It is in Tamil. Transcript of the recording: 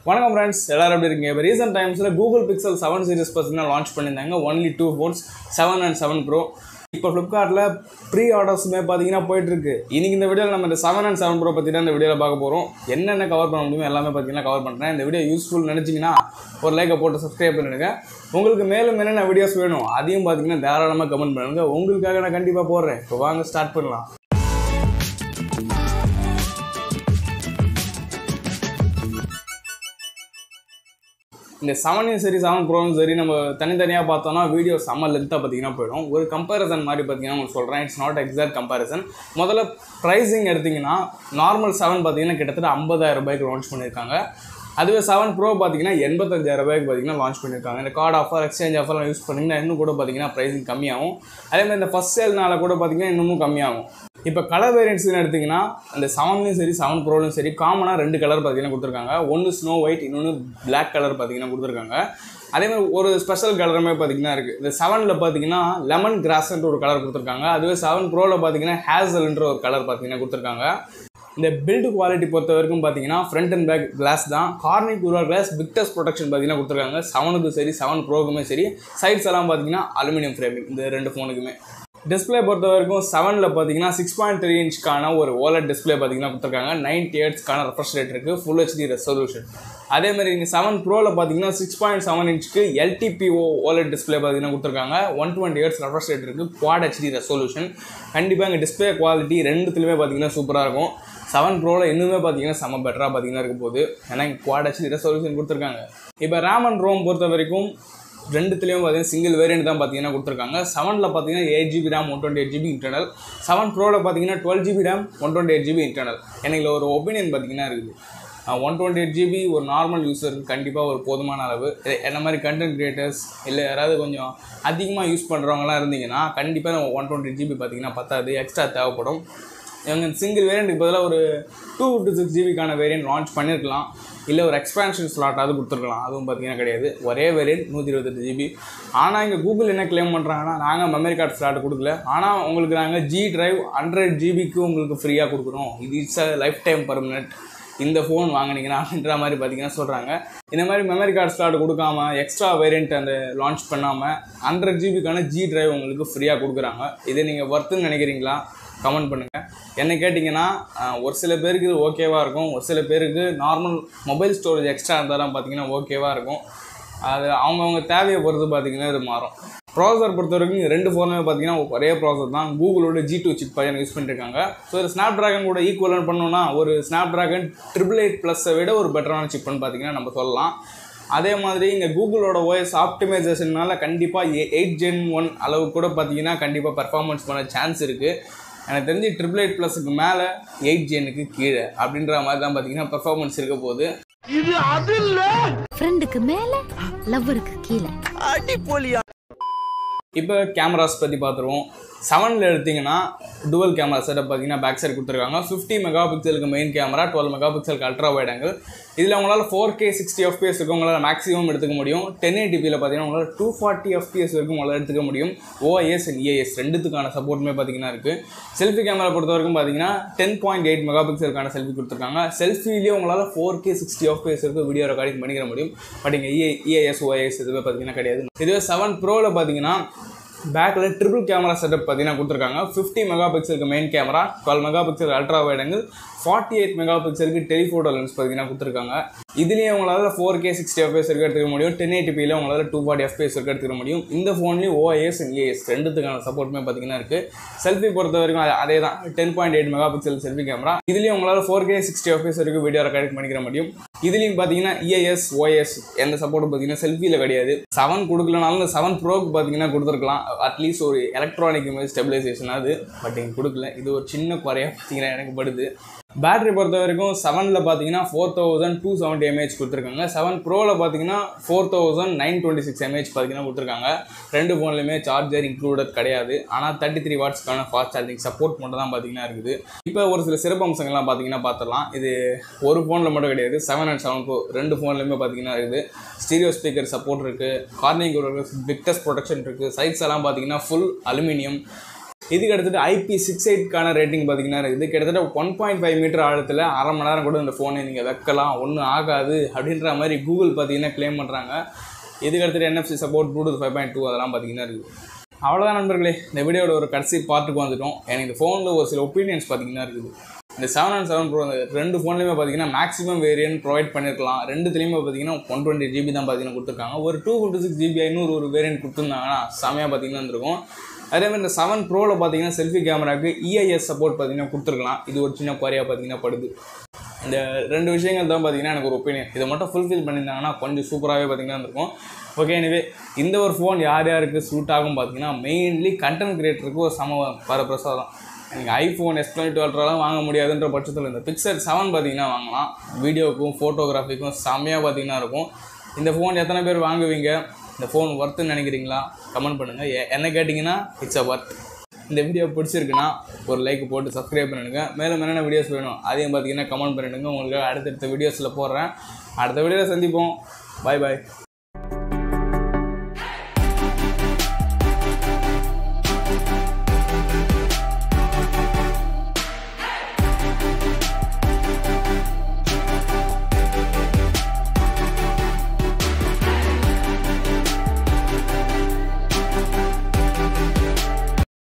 வணக்கம் ஃப்ரெண்ட்ஸ் எல்லாரும் எப்படி இருக்கீங்க இப்போ ரீசெண்ட் டைம்ஸில் கூகுள் பிக்சல் செவன் சீரிஸ் பார்த்தீங்கன்னா லான்ச் பண்ணியிருந்தாங்க only two phones seven and seven pro இப்போ ஃப்ளிப்கார்ட்டில் ப்ரீ ஆர்டர்ஸுமே பார்த்தீங்கன்னா போயிட்டுருக்கு இன்னைக்கு இந்த வீடியோவில் நம்ம இந்த செவன் அண்ட் செவன் ப்ரோ பற்றி தான் இந்த வீடியோவில் பார்க்க போகிறோம் என்னென்ன கவர் பண்ண முடியுமோ எல்லாமே பார்த்தீங்கன்னா கவர் பண்ணுறேன் இந்த வீடியோ யூஸ்ஃபுல் நினச்சிங்கன்னா ஒரு லைக்கை போட்டு சப்ஸ்கிரைப் பண்ணிடுங்க உங்களுக்கு மேலும் என்னென்ன வீடியோஸ் வேணும் அதையும் பார்த்தீங்கன்னா தாராளமாக கமெண்ட் பண்ணுங்க உங்களுக்காக நான் கண்டிப்பாக போடுறேன் இப்போ வாங்க ஸ்டார்ட் பண்ணலாம் இந்த செவனையும் சரி செவன் ப்ரோவும் சரி நம்ம தனித்தனியாக பார்த்தோம்னா வீடியோ செம்ம லென்த்தாக பார்த்தீங்கன்னா போயிடும் ஒரு கம்பேரிசன் மாதிரி பார்த்தீங்கன்னா உங்களுக்கு சொல்கிறேன் இட்ஸ் நாட் எக்ஸாக்ட் கம்பேரிசன் முதல்ல ப்ரைஸிங் எடுத்திங்கன்னா நார்மல் செவன் பார்த்தீங்கன்னா கிட்டத்தட்ட ஐம்பதாயிரம் ரூபாய்க்கு லான்ச் பண்ணியிருக்காங்க அதுவே செவன் ப்ரோ பார்த்தீங்கன்னா எண்பத்தஞ்சாயிரம் ரூபாய்க்கு பார்த்தீங்கன்னா லான்ச் பண்ணியிருக்காங்க இந்த கார்டு ஆஃபர் எக்ஸ்சேஞ்ச் ஆஃபர்லாம் யூஸ் பண்ணிங்கன்னா இன்னும் கூட பார்த்தீங்கன்னா ப்ரைஸிங் கம்மியாகும் அதே மாதிரி இந்த ஃபஸ்ட் சேல்னால கூட பார்த்தீங்கன்னா இன்னமும் கம்மியாகும் இப்போ கலர் வேரியன்ட்ஸ்னு எடுத்திங்கன்னா அந்த செவன்லையும் சரி செவன் ப்ரோலையும் சரி காமனாக ரெண்டு கலர் பார்த்தீங்கன்னா கொடுத்துருக்காங்க ஒன்று ஸ்னோ ஒயிட் இன்னொன்று பிளாக் கலர் பார்த்தீங்கன்னா கொடுத்துருக்காங்க அதே மாதிரி ஒரு ஸ்பெஷல் கலருமே பார்த்தீங்கன்னா இருக்குது இந்த செவனில் பார்த்தீங்கன்னா லெமன் கிராஸ்ன்ற ஒரு கலர் கொடுத்துருக்காங்க அதுவே செவன் ப்ரோவில் பார்த்தீங்கன்னா ஹேசல்ன்ற ஒரு கலர் பார்த்தீங்கன்னா கொடுத்துருக்காங்க இந்த பில்டு குவாலிட்டி பொறுத்த வரைக்கும் பார்த்தீங்கன்னா ஃப்ரண்ட் அண்ட் பேக் கிளாஸ் தான் கார்னிக் உருவா கிளாஸ் விக்டர்ஸ் ப்ரொடெக்ஷன் பார்த்தீங்கன்னா கொடுத்துருக்காங்க செவனுக்கும் சரி செவன் ப்ரோக்குமே சரி சைட்ஸ் எல்லாம் பார்த்தீங்கன்னா அலுமினியம் ஃப்ரேமிங் இந்த ரெண்டு ஃபோனுக்குமே டிஸ்பிளே பொறுத்த வரைக்கும் செவனில் பார்த்தீங்கன்னா சிக்ஸ் பாயிண்ட் த்ரீ இன்ச்க்கான ஒரு ஓலட் டிஸ்பிளே பார்த்தீங்கன்னா கொடுத்துருக்காங்க நைன்டி எயிட்ஸ்க்கான ரெஃப்ரெஷ் ரேட் இருக்குது ஃபுல் ஹெச்டி ரெசல்யூஷன் அதே மாதிரி இங்கே செவன் ப்ரோவில் பார்த்தீங்கன்னா சிக்ஸ் பாயிண்ட் செவன் இன்ச்சுக்கு எல்டிபிஓ ஓலட் டிஸ்பிளே பார்த்தீங்கன்னா கொடுத்துருக்காங்க one twenty eights refresh rate இருக்குது குவாட் ஹெச்டி ரெசல்யூஷன் கண்டிப்பாக இங்கே டிஸ்பிளே குவாலிட்டி ரெண்டுத்துலையுமே பார்த்தீங்கன்னா சூப்பராக இருக்கும் செவன் ப்ரோவில் இன்னுமே பார்த்தீங்கன்னா செம்ம பெட்டராக பார்த்தீங்கன்னா இருக்க போகுது ஏன்னா இங்கே குவாட் ஹெச்டி ரெசல்யூஷன் கொடுத்துருக்காங்க இப்போ ரேம் அண்ட் ரோம் பொறுத்த வரைக்கும் ரெண்டுத்துலேயும் பார்த்தீங்கன்னா சிங்கிள் வேரியன்ட் தான் பார்த்தீங்கன்னா கொடுத்துருக்காங்க செவனில் பார்த்தீங்கன்னா eight GB RAM one twenty eight GB internal seven ப்ரோவில் பார்த்தீங்கன்னா twelve GB RAM one twenty eight GB internal எனக்கு ஒரு ஒப்பீனியன் பார்த்தீங்கன்னா இருக்குது ஒன் டுவெண்ட்டி எயிட் ஜிபி ஒரு நார்மல் யூஸருக்கு கண்டிப்பாக ஒரு போதுமான அளவு என்ன மாதிரி கண்டென்ட் கிரியேட்டர்ஸ் இல்லை யாராவது கொஞ்சம் அதிகமாக யூஸ் பண்ணுறவங்களாம் இருந்தீங்கன்னா கண்டிப்பாக ஒன் டுவெண்ட்டி ஜிபி பார்த்தீங்கன்னா பத்தாது எக்ஸ்ட்ரா தேவைப்படும் இவங்க சிங்கிள் வேரியண்ட்டுக்கு பதிலாக ஒரு டூ டு சிக்ஸ் ஜிபிக்கான வேரியன்ட் லான்ச் பண்ணியிருக்கலாம் இல்லை ஒரு எக்ஸ்பேன்ஷன் ஸ்லாட்டாவது கொடுத்துருக்கலாம் அதுவும் பார்த்தீங்கன்னா கிடையாது ஒரே வேரியன்ட் நூற்றி இருபத்தெட்டு ஜிபி ஆனால் இங்கே கூகுள் என்ன கிளைம் பண்ணுறாங்கன்னா நாங்கள் மெமரி கார்டு ஸ்லாட் கொடுக்கல ஆனால் உங்களுக்கு நாங்கள் ஜி டிரைவ் ஹண்ட்ரட் ஜிபிக்கு உங்களுக்கு ஃப்ரீயாக கொடுக்குறோம் இது it's a lifetime permanent இந்த ஃபோன் வாங்கினீங்கன்னா அப்படின்ற மாதிரி பார்த்தீங்கன்னா சொல்கிறாங்க இந்த மாதிரி மெமரி கார்டு ஸ்லாட் கொடுக்காம எக்ஸ்ட்ரா வேரியண்ட் அந்த லான்ச் பண்ணாமல் ஹண்ட்ரட் ஜிபிக்கான ஜி டிரைவ் உங்களுக்கு ஃப்ரீயாக கொடுக்குறாங்க இதை நீங்கள் ஒர்த்துன்னு நினைக்கிறீங்களா கமெண்ட் பண்ணுங்கள் என்ன கேட்டிங்கன்னா ஒரு சில பேருக்கு இது ஓகேவாக இருக்கும் ஒரு சில பேருக்கு நார்மல் மொபைல் ஸ்டோரேஜ் எக்ஸ்ட்ரா இருந்தாலும் பார்த்தீங்கன்னா ஓகேவாக இருக்கும் அது அவங்கவுங்க தேவையை பொறுத்து பார்த்தீங்கன்னா இது மாறும் ப்ராசர் பொறுத்த வரைக்கும் ரெண்டு ஃபோனுமே பார்த்தீங்கன்னா ஒரே ப்ராசர் தான் கூகுளோட ஜி டூ சிப் பையன் யூஸ் பண்ணிருக்காங்க ஸோ ஒரு ஸ்னாப் ட்ராகன் கூட ஈக்குவலன் பண்ணோன்னா ஒரு ஸ்னாப் ட்ராகன் ட்ரிபிள் எயிட் ப்ளஸை விட ஒரு பெட்டரான சிப்னு பார்த்தீங்கன்னா நம்ம சொல்லலாம் அதே மாதிரி இங்கே கூகுளோட ஓஎஸ் ஆப்டிமைசேஷனால கண்டிப்பாக எயிட் ஜென் ஒன் அளவு கூட பார்த்தீங்கன்னா கண்டிப்பாக பர்ஃபார்மன்ஸ் பண்ண சான்ஸ் இருக்குது எனக்கு தெரிஞ்சு ட்ரிபிள் எயிட் ப்ளஸுக்கு மேலே எயிட் ஜெனுக்கு கீழே அப்படின்ற மாதிரி தான் பார்த்தீங்கன்னா பர்ஃபார்மன்ஸ் இருக்க போகுது இது அது இல்ல ஃப்ரெண்டுக்கு மேல லவ்வருக்கு கீழே அடிப்பொலியா இப்போ கேமராஸ் பற்றி பார்த்துருவோம் செவனில் எடுத்திங்கன்னா டுவல் கேமரா செட்டப் பார்த்தீங்கன்னா பேக் சைடு கொடுத்துருக்காங்க ஃபிஃப்டி மெகா பிக்சலுக்கு மெயின் கேமரா டுவெல் மெகா பிக்சலுக்கு அல்ட்ரா வைட் ஆங்கிள் இதில் உங்களால் ஃபோர் கே சிக்ஸ்டி எஃபிஎஸ் இருக்கும் உங்களால் மேக்ஸிமம் எடுத்துக்க முடியும் டென் எயிட்டிபியில் பார்த்தீங்கன்னா உங்களால் டூ ஃபார்ட்டி எஃபிஎஸ் வரைக்கும் உங்களால் எடுத்துக்க முடியும் ஓஐஎஸ் அண்ட் இஏஎஸ் ரெண்டுத்துக்கான சப்போர்ட்டுமே பார்த்தீங்கன்னா இருக்குது செல்ஃபி கேமரா பொறுத்த வரைக்கும் பார்த்தீங்கன்னா டென் பாயிண்ட் எயிட் மெகா பிக்சலுக்கான செல்ஃபி கொடுத்துருக்காங்க செல்ஃபிலேயே உங்களால் ஃபோர் கே சிக்ஸ்டி எஃபிஎஸ் வரைக்கும் வீடியோ ரெக்கார்டிங் பண்ணிக்கிற முடியும் பட் இங்கே இஏ இஏஎஸ் ஓஐஎஸ் இதுவே பார்த்தீங்கன்னா கிடையாது இதுவே செவன் ப்ரோவில் பார்த்தீங்கன்னா பேக்கில் ட்ரிபிள் கேமரா செட்டப் பார்த்தீங்கன்னா கொடுத்துருக்காங்க ஃபிஃப்டி மெகா பிக்சலுக்கு main camera twelve mega pixel ultra wide angle forty eight mega பிக்சலுக்கு டெலிஃபோட்டோ லென்ஸ் பார்த்தீங்கன்னா கொடுத்துருக்காங்க இதுலேயே உங்களால் ஃபோர் கே சிக்ஸ்டி எஃப்எஸ் இருக்க எடுத்துக்க முடியும் டென் எயிட்டிபியில் உங்களால் டூ ஃபார்ட்டி எஃப்எஸ் இருக்க எடுத்துக்க முடியும் இந்த ஃபோன்லேயும் ஓஐஎஸ் அண்ட் ஏஎஸ் ரெண்டுத்துக்கான சப்போர்ட்டுமே பார்த்தீங்கன்னா இருக்குது செல்ஃபி பொறுத்த வரைக்கும் அது- அதே தான் ten point eight mega pixel selfie camera இதுலேயும் உங்களால் ஃபோர் கே சிக்ஸ்டி எஃப்எஸ் வரைக்கும் வீடியோ ரெக்கார்ட் பண்ணிக்கிற முடியும் இதுலேயும் பார்த்தீங்கன்னா இஏஎஸ் ஓஎஸ் எந்த சப்போர்ட்டும் பார்த்தீங்கன்னா செல்ஃபியில் கிடையாது செவன் கொடுக்கலனாலும் இந்த செவன் ப்ரோக்கு பார்த்தீங்கன்னா கொடுத்துருக்கலாம் அட்லீஸ்ட் ஒரு எலக்ட்ரானிக் இமேஜ் ஸ்டெபிலைசேஷன் அது பட் இங்கே கொடுக்கல இது ஒரு சின்ன குறையாக பார்த்தீங்கன்னா எனக்கு படுது பேட்டரி பொறுத்த வரைக்கும் செவனில் பார்த்தீங்கன்னா four thousand two seventy mAh கொடுத்துருக்காங்க செவன் ப்ரோவில் பார்த்தீங்கன்னா four thousand nine twenty six mAh பார்த்தீங்கன்னா கொடுத்துருக்காங்க ரெண்டு ஃபோன்லையுமே சார்ஜர் இன்க்ளூடட் கிடையாது ஆனால் தேர்ட்டி த்ரீ வாட்ஸ்க்கான ஃபாஸ்ட் சார்ஜிங் சப்போர்ட் மட்டும் தான் பார்த்தீங்கன்னா இருக்குது இப்போ ஒரு சில சிறப்பு அம்சங்கள்லாம் பார்த்தீங்கன்னா பார்த்துடலாம் இது ஒரு ஃபோனில் மட்டும் கிடையாது செவன் அண்ட் செவன் ப்ரோ ரெண்டு ஃபோன்லையுமே பார்த்தீங்கன்னா இருக்குது ஸ்டீரியோ ஸ்பீக்கர் சப்போர்ட் இருக்குது கார்னிங் விக்டஸ் ப்ரொடெக்ஷன் இருக்குது சைட்ஸ் எல்லாம் பார்த்தீங்கன்னா ஃபுல் அலுமினியம் இதுக்கு அடுத்தது ஐபி சிக்ஸ் எயிட்கான ரேட்டிங் பார்த்தீங்கன்னா இருக்குது கிட்டத்தட்ட ஒன் பாயிண்ட் ஃபைவ் மீட்டர் ஆழத்தில் அரை மணி நேரம் கூட இந்த ஃபோனை நீங்கள் வைக்கலாம் ஒன்றும் ஆகாது அப்படின்ற மாதிரி கூகுள் பார்த்தீங்கன்னா க்ளைம் பண்ணுறாங்க இதுக்கு அடுத்தது NFC support Bluetooth five point two அதெல்லாம் பார்த்தீங்கன்னா இருக்குது அவ்வளோதான் நண்பர்களே இந்த வீடியோட ஒரு கடைசி பார்ட்டுக்கு வந்துட்டோம் எனக்கு இந்த ஃபோனில் ஒரு சில ஒப்பீனியன்ஸ் பார்த்தீங்கன்னா இருக்குது இந்த செவன் அண்ட் செவன் ப்ரோ இந்த ரெண்டு ஃபோன்லையுமே பார்த்தீங்கன்னா மேக்ஸிமம் வேரியன்ட் ப்ரொவைட் பண்ணியிருக்கலாம் ரெண்டுத்துலேயுமே பார்த்தீங்கன்னா ஒன் டுவெண்ட்டி ஜிபி தான் பார்த்தீங்கன்னா கொடுத்துருக்காங்க ஒரு டூ ஃபிஃப்டி சிக்ஸ் ஜிபி ஐநூறு ஒரு வேரியன்ட் கொடுத்துருந்தாங்கன்னா செமையாக பார்த்தீங்கன்னா இருந்திருக்கும் அதே மாதிரி இந்த செவன் ப்ரோவில் பார்த்தீங்கன்னா செல்ஃபி கேமராக்கு இஐஎஸ் சப்போர்ட் பார்த்தீங்கன்னா கொடுத்துருக்கலாம் இது ஒரு சின்ன குறையாக பார்த்தீங்கன்னா படுது இந்த ரெண்டு விஷயங்கள் தான் பார்த்தீங்கன்னா எனக்கு ஒரு ஒப்பீனியன் இதை மட்டும் ஃபுல்ஃபில் பண்ணியிருந்தாங்கன்னா கொஞ்சம் சூப்பராகவே பார்த்தீங்கன்னா இருக்கும் ஓகே எனவே இந்த ஒரு ஃபோன் யார் யாருக்கு சூட் ஆகும் பார்த்தீங்கன்னா மெயின்லி கண்டென்ட் கிரியேட்டருக்கு ஒரு சம வரப்பிரசாதம் நீங்கள் ஐஃபோன் எஸ் டுவெண்ட்டி டுவெல்ட்லாம் வாங்க முடியாதுன்ற பட்சத்தில் இந்த பிக்சல் செவன் பார்த்தீங்கன்னா வாங்கலாம் வீடியோக்கும் ஃபோட்டோகிராஃபிக்கும் செம்மையாக பார்த்தீங்கன்னா இருக்கும் இந்த ஃபோன் எத்தனை பேர் வாங்குவீங்க இந்த ஃபோன் ஒர்த்துன்னு நினைக்கிறீங்களா கமெண்ட் பண்ணுங்கள் எ- என்ன கேட்டிங்கன்னா இட்ஸ் அ ஒர்த் இந்த வீடியோ பிடிச்சிருக்குன்னா ஒரு லைக் போட்டு சப்ஸ்கிரைப் பண்ணிடுங்க மேலும் என்னென்ன வீடியோஸ் வேணும் அதையும் பார்த்தீங்கன்னா கமெண்ட் பண்ணிடுங்க உங்களுக்கு அடுத்தடுத்த வீடியோஸில் போடுறேன் அடுத்த வீடியோவில் சந்திப்போம் பாய் பாய்